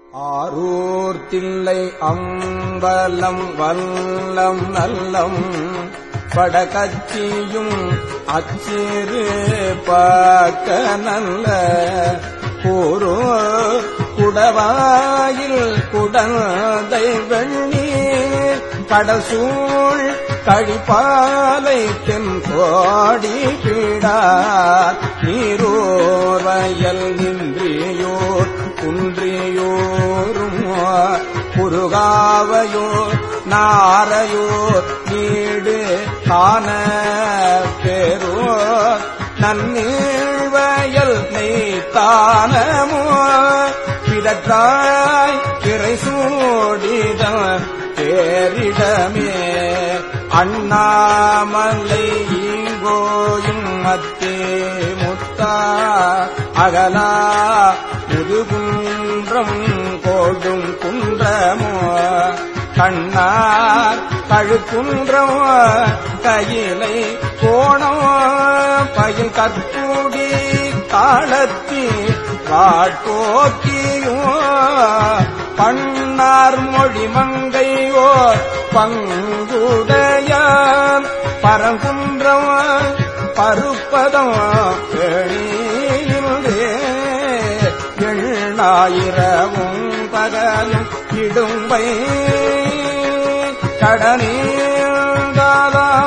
ஆரூர் தில்லை அம்பலம் வல்லம் நல்லம் படகச்சியும் அச்சிறு பார்க்க நல்ல கூறு குடவாயில் குடந்தை வெண்ணீர் கடசூழ் கழிப்பாலை தென் கோடி பீடார் நீரோர் வயல் நின்றியோர் குன்றியோரும் குறுகாவையோர் நாரையோர் நீடு காண பெறோர் நன்னீழ்வயல் நெய்த்தானமோ பிறற்றாய் திரை சூடிதம் பேரிடமே அண்ணாமலை ஈங்கோயும் மத்தே முத்தா அகலா முதுகுன்றம் கோடும் குன்றமோ கண்ணார் கழுக்குன்றம் கையிலை கோணம் பயில் கற்பூடி காலத்தி காட்போக்கியோ பண்ணார் மொழி மங்கையோ பங்குடையான் பரங்குன்றம் பருப்பதம் எழிலே எண்ணாயிரவும் பகலும் இடும்பை கடனீந்தாலா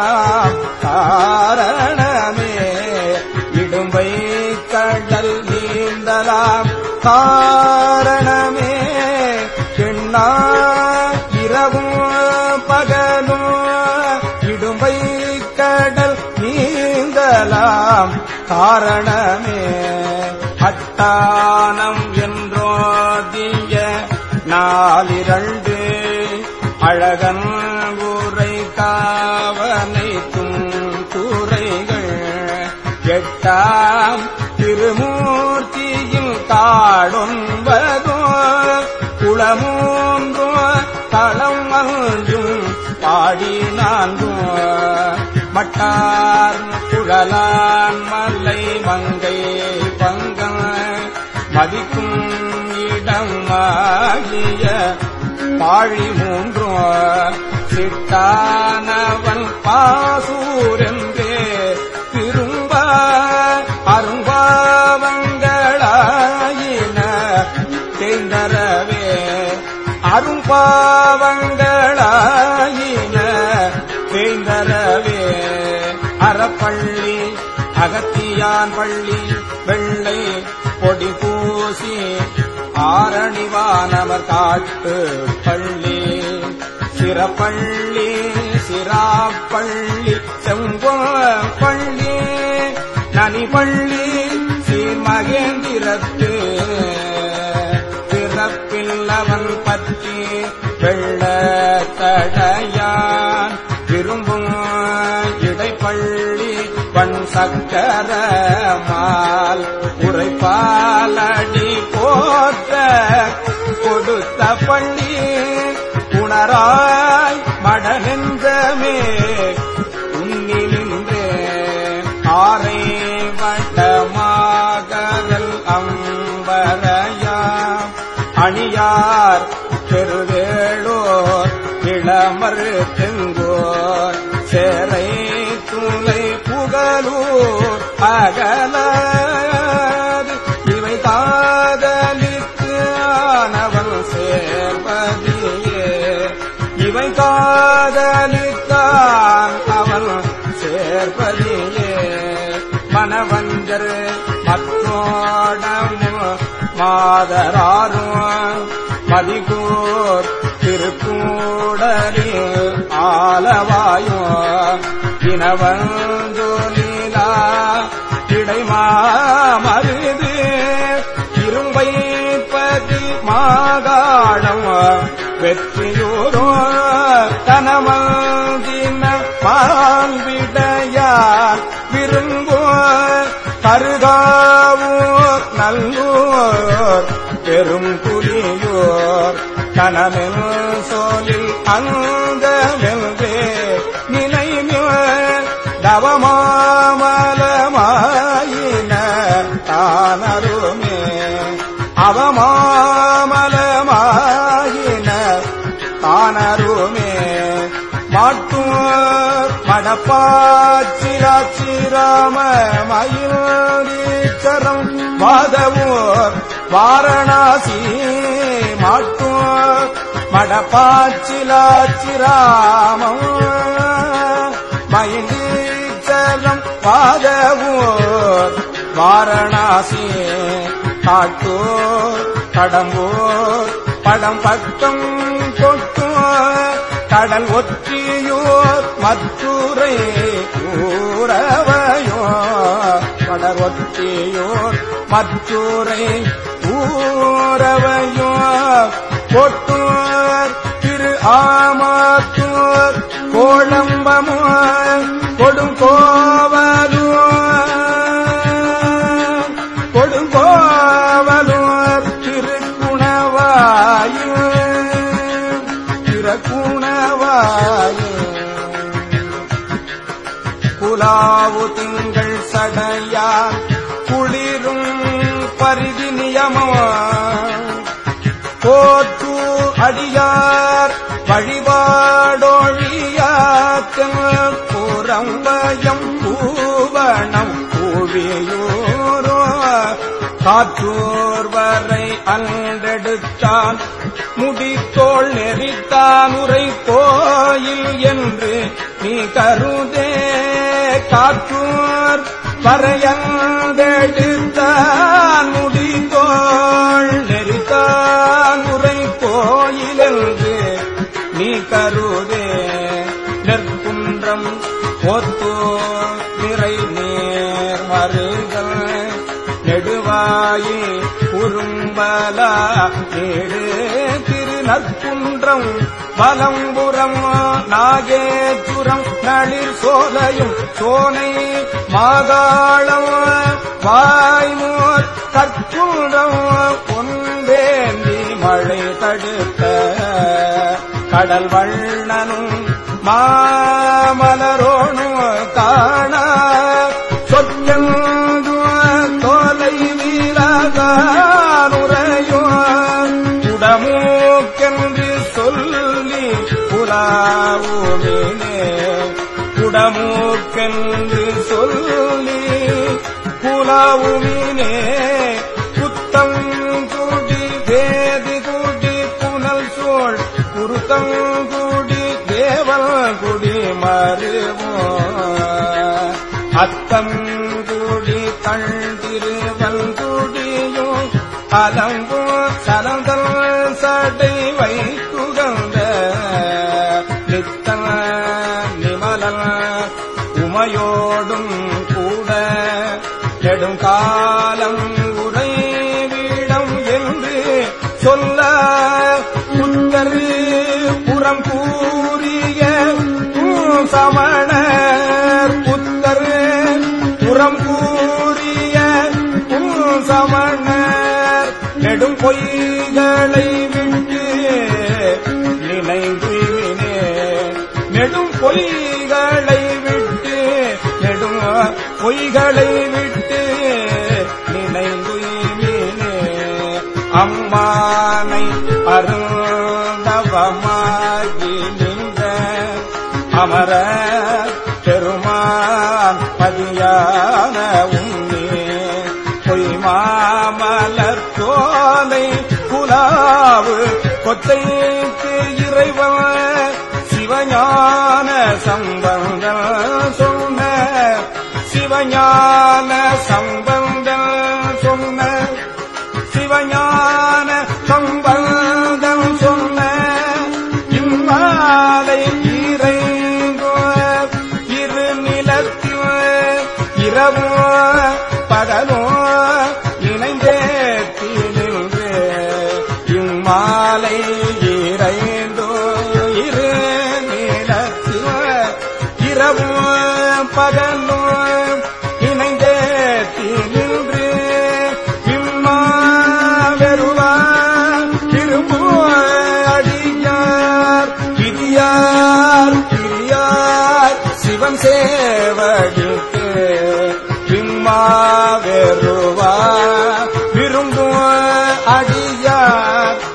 காரணமே இடும்பை கடல் நீந்தலாம் காரணமே எண்ணா இரவும் பகலும் இடும்பை கடல் நீந்தலாம் காரணமே அட்டானம் என்றோதிய நாலிரண்டு அழகன் ஊரை காவனைத்தும் துறைகள் எட்டாம் திருமூர்த்தியில் காடொன்பதோ குளமூன்றோ தளம் அஞ்சும் பாடி நான்கும் மட்டார் குழலான் மல்லை மங்கை பங்கம் மதிக்கும் இடம் ஆகிய பாழி மூன்றும் சிட்டானவன் பாசூரென்றே திரும்ப அரும்பாவங்களாயின தேந்தரவே அரும்பாவங்களாயின தேந்தரவே அறப்பள்ளி அகத்தியான் பள்ளி வெள்ளை பொடி பூசி ஆரணிவானவர் காட்டு பள்ளி சிறப்பள்ளி சிராப்பள்ளி செம்போ பள்ளி நனிபள்ளி சீர்மகேந்திரத்து பிறப்பில்லவன் பற்றி வெள்ள தடையான் விரும்பும் இடைப்பள்ளி பண் சக்கரமால் உரைப்பாலடி போற்ற கொடுத்த பள்ளி உணராய் மடனென்றமே உன்னி நின்றே ஆரை வட்டமாகதல் அம்பரையாம் அணியார் பெருவேளோர் இளமர் தெங்கோர் சேரை துளை புகழூர் அகலாது இவை காதலித்து ஆனவன் சேர்வதியே இவை காதலித்தான் அவன் சேர்வதியே மனவஞ்சர் மற்றோடமு மாதராரும் மதிகூர் திருக்கூடலில் ஆலவாயும் இனவந்தோலீலா இடைமாமருது இரும்பை பதி மாகாணம் வெற்றியூரோ தனமந்தின பால்விடையார் விரும்போ கருகாவூர் நல்லூர் பெரும் புலியோர் கனமெல் சோலில் அந்த வெல்வே நினைமில் தவமாமலமாயின தானருமே அவமாம மாமலமாயின தானருமே மாட்டூர் மடப்பாச்சிராச்சிராம மயூரீச்சரம் மாதவூர் வாரணாசி மாட்டூர் மடப்பாச்சிலாச்சிராமம் மயிலீச்சரம் பாதவூர் வாரணாசி காட்டூர் கடம்பூர் படம் பக்கம் கொட்டூர் கடல் ஒற்றியோர் மத்துரை ஊரவையோ கடல் ஒற்றியோர் மத்துரை ஊரவையோ கொட்டூர் திரு ஆமாத்தூர் கோளம்பமோ கொடுங்கோவலூர் கொடுங்கோவலூர் திருக்குணவாயு திருக்குணவாயு குலாவு திங்கள் சடையார் குளிரும் பரிதி நியமோ போற்று அடியார் வழிபாடொழியாக்கம் புறம்பயம் பூவனம் பூவியூரோ காற்றூர் வரை அன்றெடுத்தான் முடித்தோள் நெறித்தான் உரை கோயில் என்று நீ கருதே காற்றூர் வரையந்தெடுத்தான் முடித்தோள் நெறித்தான் உரை கோயில் என்று நீ கருதே நெற்குன்றம் ஒத்தோ நிறை நேர் மருகல் நெடுவாயே குறும்பலா நேடு திரு நற்குன்றம் வலம்புறம் நாகேச்சுரம் நளிர் சோலையும் சோனை மாகாளம் வாய்மோர் கற்குன்றம் பொன்வேந்தி மழை தடுத்த கடல் வண்ணனும் மாமலரோனும் காண சொற்கந்து தோலை வீரகானுரையோ உடமூக்கென்று சொல்லி புலாவுமினே உடமூக்கென்று சொல்லி புலாவுமினே புத்தம் குடி வேதி குடி புனல் சோழ் குருத்தம் குடி தேவல் குடி மருவோ அத்தம் குடி கண் திருவங்குடியோ அலங்கோ சலந்தல் சடை வைத்துகந்த நித்தன நிமலன் உமையோடும் கூட நெடுங்காலம் உறைவிடம் என்று சொல்ல புத்தரு புறம் கூறிய சமணர் புத்தரு புறம் கூறிய சமணர் நெடும் பொய்களை விட்டு நினைவினே நெடும் பொய்களை விட்டு நெடும் பொய்களை விட்டு நினைவுயினே அம்மானை அருந்தவமாகி நின்ற அமர பெருமான் பதியான உன்னே பொய் மாமலர் தோலை குலாவு கொத்தைக்கு இறைவன் சிவஞான சம்பந்தம் சொன்ன சிவஞான சம்பந்தம் சொன்ன சிவஞான சம்பந்தம் சொன்ன இம்மாலை இறைங்கோ இரு நிலத்தில் இரவோ பகலோ இணைந்தேத்தி நின்று இம்மாலை இறைந்தோ இரு நிலத்தில் இரவோ பகலோ இணைந்தேத்தி நின்று விம்மா வெறுவா திரும்புவ அடியார் கிரியார் கிரியார் சிவன் சேவடிக்கு விம்மா வெறுவா விரும்புவ அடியார்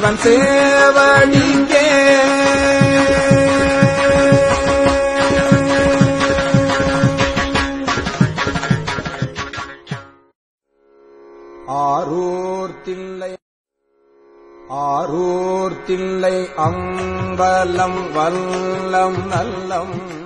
சிவன் சேவடிக்கே ஆரூர் தில்லை ஆரூர் தில்லை அம்பலம் வல்லம் நல்லம்